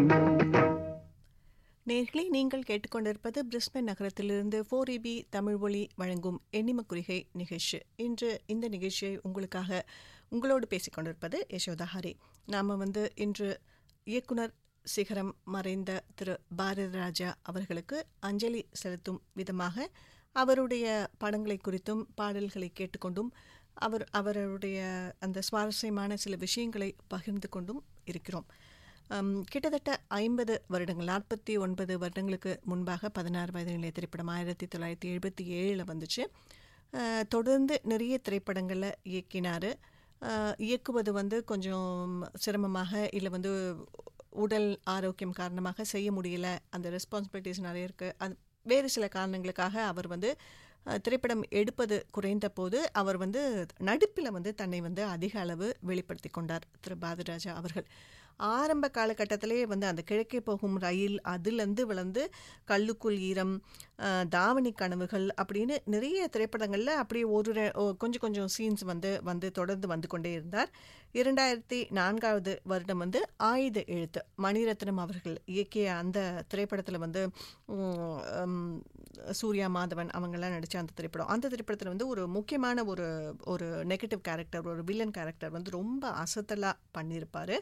நேர்களே நீங்கள் கேட்டுக்கொண்டிருப்பது பிரிஸ்பன் நகரத்திலிருந்து ஃபோர் இபி தமிழ் ஒளி வழங்கும் எண்ணிம குறிகை நிகழ்ச்சி இன்று இந்த நிகழ்ச்சியை உங்களுக்காக உங்களோடு பேசிக் கொண்டிருப்பது யசோதா ஹரி நாம் வந்து இன்று இயக்குனர் சிகரம் மறைந்த திரு பாரதி ராஜா அவர்களுக்கு அஞ்சலி செலுத்தும் விதமாக அவருடைய படங்களை குறித்தும் பாடல்களை கேட்டுக்கொண்டும் அவர் அவருடைய அந்த சுவாரஸ்யமான சில விஷயங்களை பகிர்ந்து கொண்டும் இருக்கிறோம் அம், கிட்டத்தட்ட ஐம்பது வருடங்கள் நாற்பத்தி ஒன்பது வருடங்களுக்கு முன்பாக பதினாறு வயது நிலைய திரைப்படம் ஆயிரத்தி தொள்ளாயிரத்தி எழுபத்தி ஏழில் வந்துச்சு அஹ், தொடர்ந்து நிறைய திரைப்படங்களில் இயக்கினார் இயக்குவது வந்து கொஞ்சம் சிரமமாக இல்லை வந்து உடல் ஆரோக்கியம் காரணமாக செய்ய முடியல அந்த ரெஸ்பான்சிபிலிட்டிஸ் நிறைய இருக்குது அது வேறு சில காரணங்களுக்காக அவர் வந்து அஹ், திரைப்படம் எடுப்பது குறைந்த போது அவர் வந்து நடிப்பில் வந்து தன்னை வந்து அதிக அளவு வெளிப்படுத்தி கொண்டார் திரு பாரதிராஜா அவர்கள் ஆரம்ப காலகட்டத்திலே வந்து அந்த கிழக்கே போகும் ரயில் அதுலேருந்து விழுந்து கல்லுக்குள் ஈரம் அஹ், தாவணி கனவுகள் அப்படின்னு நிறைய திரைப்படங்களில் அப்படியே ஒரு ரெ- ஓ- கொஞ்சம் கொஞ்சம் சீன்ஸ் வந்து வந்து தொடர்ந்து வந்து கொண்டே இருந்தார் இரண்டாயிரத்தி நான்காவது வருடம் வந்து ஆயுத எழுத்து மணிரத்னம் அவர்கள் இயக்கிய அந்த திரைப்படத்தில் வந்து உம், உம், சூர்யா மாதவன் அவங்கெல்லாம் நடித்த அந்த திரைப்படம் அந்த திரைப்படத்தில் வந்து ஒரு முக்கியமான ஒரு ஒரு நெகட்டிவ் கேரக்டர் ஒரு வில்லன் கேரக்டர் வந்து ரொம்ப அசத்தலாக பண்ணியிருப்பார்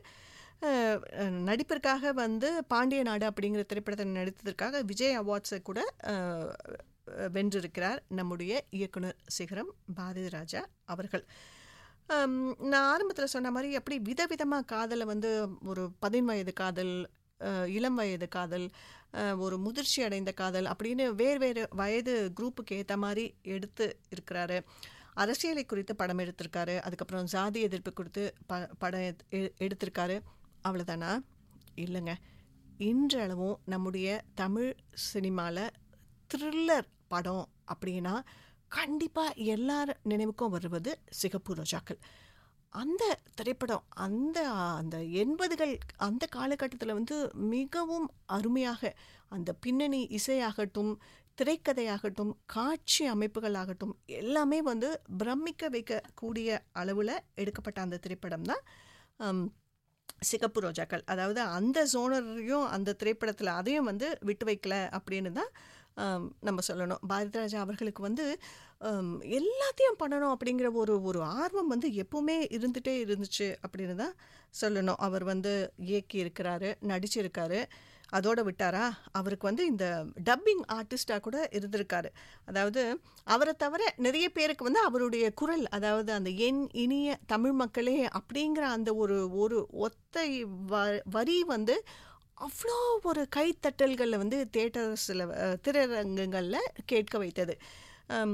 அஹ் அஹ் நடிப்பிற்காக வந்து பாண்டிய நாடு அப்படிங்கிற திரைப்படத்தை நடித்ததற்காக விஜய் அவார்ட்ஸை கூட அஹ், வென்றிருக்கிறார் நம்முடைய இயக்குனர் சிகரம் பாரதி ராஜா அவர்கள் அம், நான் ஆரம்பத்தில் சொன்ன மாதிரி எப்படி விதவிதமாக காதலை வந்து ஒரு பதின் வயது காதல் அஹ், இளம் வயது காதல் அஹ், ஒரு முதிர்ச்சி அடைந்த காதல் அப்படின்னு வேறு வேறு வயது குரூப்புக்கு ஏற்ற மாதிரி எடுத்து இருக்கிறாரு அரசியலை குறித்து படம் எடுத்திருக்காரு அதுக்கப்புறம் ஜாதி எதிர்ப்பு குறித்து ப படம் எத்- எ- எடுத்திருக்காரு அவ்வளோதானா இல்லைங்க இன்றளவும் நம்முடைய தமிழ் சினிமாவில் த்ரில்லர் படம் அப்படின்னா கண்டிப்பாக எல்லார் நினைவுக்கும் வருவது சிகப்பு ரோஜாக்கள் அந்த திரைப்படம் அந்த அந்த எண்பதுகள் அந்த காலகட்டத்தில் வந்து மிகவும் அருமையாக அந்த பின்னணி இசையாகட்டும் திரைக்கதையாகட்டும் காட்சி அமைப்புகளாகட்டும் எல்லாமே வந்து பிரமிக்க வைக்கக்கூடிய அளவில் எடுக்கப்பட்ட அந்த திரைப்படம் தான் ஆம், சிகப்பு ரோஜாக்கள் அதாவது அந்த ஜோனரையும் அந்த திரைப்படத்தில் அதையும் வந்து விட்டு வைக்கல அப்படின்னு தான் ஆம், நம்ம சொல்லணும் பாரதிராஜா அவர்களுக்கு வந்து ஆம், எல்லாத்தையும் பண்ணணும் அப்படிங்கிற ஒரு ஒரு ஆர்வம் வந்து எப்பவுமே இருந்துகிட்டே இருந்துச்சு அப்படின்னு தான் சொல்லணும் அவர் வந்து இயக்கி இருக்கிறாரு நடிச்சிருக்காரு அதோட விட்டாரா அவருக்கு வந்து இந்த டப்பிங் ஆர்டிஸ்டாக கூட இருந்திருக்காரு அதாவது அவரை தவிர நிறைய பேருக்கு வந்து அவருடைய குரல் அதாவது அந்த என் இனிய தமிழ் மக்களே அப்படிங்கிற அந்த ஒரு ஒரு ஒத்தை வ- வரி வந்து அவ்வளோ ஒரு கைத்தட்டல்களில் வந்து தேட்டர்ஸில் திரையரங்குகளில் கேட்க வைத்தது ஹம்,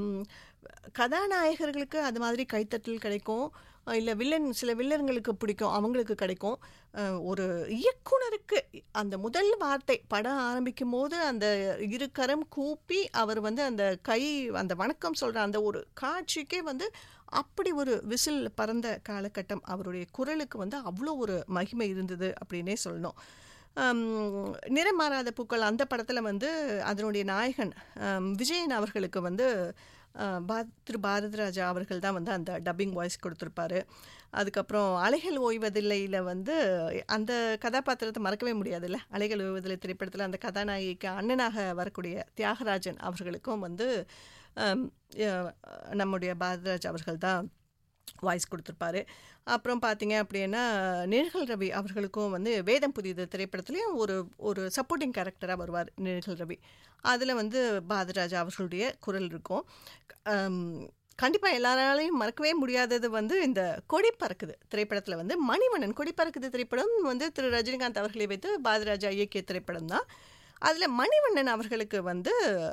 கதாநாயகர்களுக்கு அது மாதிரி கைத்தட்டல் கிடைக்கும் இல்லை வில்லன் சில வில்லன்களுக்கு பிடிக்கும் அவங்களுக்கு கிடைக்கும் அஹ், ஒரு இயக்குனருக்கு அந்த முதல் வார்த்தை படம் ஆரம்பிக்கும் போது அந்த இரு கரம் கூப்பி அவர் வந்து அந்த கை அந்த வணக்கம் சொல்கிற அந்த ஒரு காட்சிக்கே வந்து அப்படி ஒரு விசில் பறந்த காலகட்டம் அவருடைய குரலுக்கு வந்து அவ்வளோ ஒரு மகிமை இருந்தது அப்படின்னே சொல்லணும் ஆம், நிறம் மாறாத பூக்கள் அந்த படத்தில் வந்து அதனுடைய நாயகன் ஆம், விஜயன் அவர்களுக்கு வந்து ஆ, பா திரு பாரதிராஜா அவர்கள் தான் வந்து அந்த டப்பிங் வாய்ஸ் கொடுத்துருப்பாரு அதுக்கப்புறம் அலைகள் ஓய்வதில்லையில் வந்து அந்த கதாபாத்திரத்தை மறக்கவே முடியாதுல்ல அலைகள் ஓய்வதில்லை திரைப்படத்தில் அந்த கதாநாயகிக்கு அண்ணனாக வரக்கூடிய தியாகராஜன் அவர்களுக்கும் வந்து ஆம், ய- நம்முடைய பாரதிராஜ் அவர்கள் தான் வாய்ஸ் கொடுத்துருப்பாரு அப்புறம் பார்த்தீங்க அப்படின்னா நிழல் ரவி அவர்களுக்கும் வந்து வேதம் புதியது திரைப்படத்துலேயும் ஒரு ஒரு சப்போர்ட்டிங் கேரக்டராக வருவார் நிழல் ரவி அதில் வந்து பாரதிராஜா அவர்களுடைய குரல் இருக்கும் கண்டிப்பாக எல்லாராலையும் மறக்கவே முடியாதது வந்து இந்த கொடி பறக்குது திரைப்படத்தில் வந்து மணிவண்ணன் கொடி பறக்குது திரைப்படம் வந்து திரு ரஜினிகாந்த் அவர்களை வைத்து பாரதிராஜா இயக்கிய திரைப்படம் தான் அதில் மணிவண்ணன் அவர்களுக்கு வந்து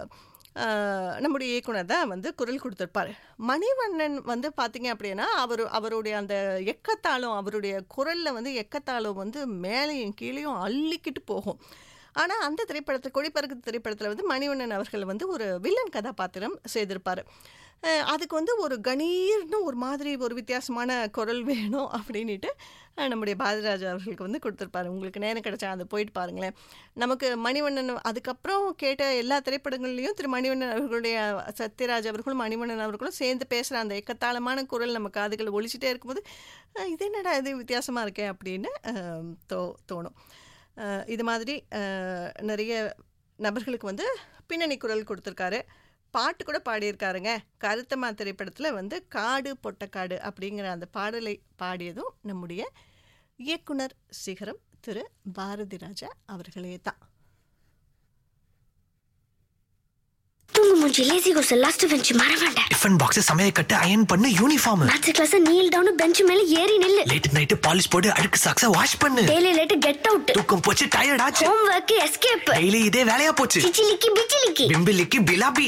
ஆஹ், நம்முடைய இயக்குனர் தான் வந்து குரல் கொடுத்துருப்பார் மணிவண்ணன் வந்து பார்த்தீங்க அப்படின்னா அவர் அவருடைய அந்த எக்கத்தாளம் அவருடைய குரலில் வந்து எக்கத்தாளம் வந்து மேலேயும் கீழேயும் அள்ளிக்கிட்டு போகும் ஆனால் அந்த திரைப்படத்தில் கொடிப்பறக்கு திரைப்படத்தில் வந்து மணிவண்ணன் அவர்கள் வந்து ஒரு வில்லன் கதாபாத்திரம் செய்திருப்பார் அஹ் அதுக்கு வந்து ஒரு கணீர்னு ஒரு மாதிரி ஒரு வித்தியாசமான குரல் வேணும் அப்படின்ட்டு அஹ் நம்முடைய பாரதிராஜா அவர்களுக்கு வந்து கொடுத்துருப்பாரு உங்களுக்கு நேரம் கிடைச்சா அதை போயிட்டு பாருங்களேன் நமக்கு மணிவண்ணன் அதுக்கப்புறம் கேட்ட எல்லா திரைப்படங்கள்லையும் திரு மணிவண்ணன் அவர்களுடைய சத்யராஜ் அவர்களும் மணிவண்ணன் அவர்களும் சேர்ந்து பேசுகிற அந்த எக்கத்தாளமான குரல் நம்ம காதுகள் ஒழிச்சிட்டே இருக்கும்போது அஹ் இது என்னடா இது வித்தியாசமாக இருக்கே அப்படின்னு அஹ் தோ தோணும் அஹ், இது மாதிரி அஹ், நிறைய நபர்களுக்கு வந்து பின்னணி குரல் கொடுத்துருக்காரு பாட்டு கூட பாடியிருக்காருங்க கருத்தம்மா திரைப்படத்தில் வந்து காடு பொட்டக்காடு அப்படிங்கிற அந்த பாடலை பாடியதும் நம்முடைய இயக்குனர் சிகரம் திரு பாரதி ராஜா அவர்களே தான் தூங்கு மூஞ்சி லேசி கோஸ் லாஸ்ட் பெஞ்ச் மறவாண்ட டிஃபன் பாக்ஸ் சமையல் கட்டு அயன் பண்ணு uniform maths class kneel down bench மேல ஏறி நில்லு லேட் நைட் பாலிஷ் போட்டு அழுக்கு சாக்ஸ வாஷ் பண்ணு டெய்லி லேட் கெட் அவுட் தூக்கம் போச்சு டயர்ட் ஆச்சு ஹோம் ஒர்க் எஸ்கேப் டெய்லி இதே வேலையா போச்சு சிச்சிலிக்கி பிச்சிலிக்கி பிம்பிலிக்கு பிலாபி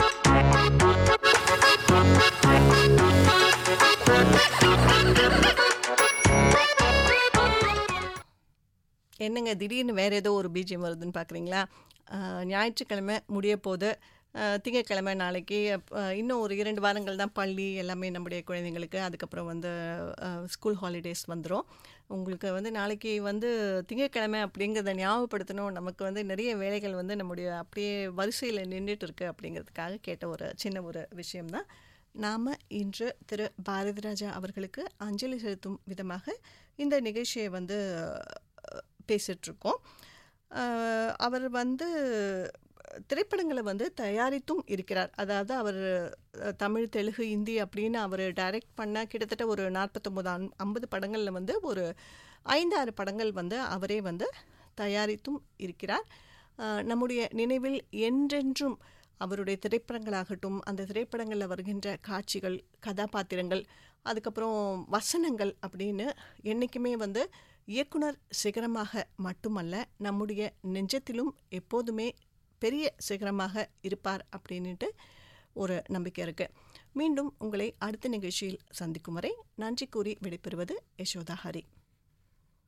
என்னங்க திடீர்னு வேறு ஏதோ ஒரு பிஜிஎம் வருதுன்னு பார்க்குறீங்களா ஞாயிற்றுக்கிழமை முடிய போது அஹ், திங்கட்கிழமை நாளைக்கு அப்- அஹ், இன்னும் ஒரு இரண்டு வாரங்கள் தான் பள்ளி எல்லாமே நம்முடைய குழந்தைங்களுக்கு அதுக்கப்புறம் வந்து ஸ்கூல் ஹாலிடேஸ் வந்துடும் உங்களுக்கு வந்து நாளைக்கு வந்து திங்கட்கிழமை அப்படிங்கிறத ஞாபகப்படுத்தணும் நமக்கு வந்து நிறைய வேலைகள் வந்து நம்முடைய அப்படியே வரிசையில் நின்றுட்டு இருக்கு அப்படிங்கிறதுக்காக கேட்ட ஒரு சின்ன ஒரு விஷயம்தான் நாம் இன்று திரு பாரதி ராஜா அவர்களுக்கு அஞ்சலி செலுத்தும் விதமாக இந்த நிகழ்ச்சியை வந்து அஹ், பேசிகிட்ருக்கோம் அஹ், அவர் வந்து திரைப்படங்களை வந்து தயாரித்தும் இருக்கிறார் அதாவது அவர் அஹ், தமிழ் தெலுங்கு இந்தி அப்படின்னு அவர் டைரக்ட் பண்ண கிட்டத்தட்ட ஒரு நாற்பத்தொம்போது ஐம்பது படங்களில் வந்து ஒரு ஐந்தாறு படங்கள் வந்து அவரே வந்து தயாரித்தும் இருக்கிறார் அஹ், நம்முடைய நினைவில் என்றென்றும் அவருடைய திரைப்படங்களாகட்டும் அந்த திரைப்படங்களில் வருகின்ற காட்சிகள் கதாபாத்திரங்கள் அதுக்கப்புறம் வசனங்கள் அப்படின்னு என்றைக்குமே வந்து இயக்குனர் சிகரமாக மட்டுமல்ல நம்முடைய நெஞ்சத்திலும் எப்போதுமே பெரிய சிகரமாக இருப்பார் அப்படின்ட்டு ஒரு நம்பிக்கை இருக்குது மீண்டும் உங்களை அடுத்த நிகழ்ச்சியில் சந்திக்கும் வரை நன்றி கூறி விடைபெறுவது யசோதா ஹரி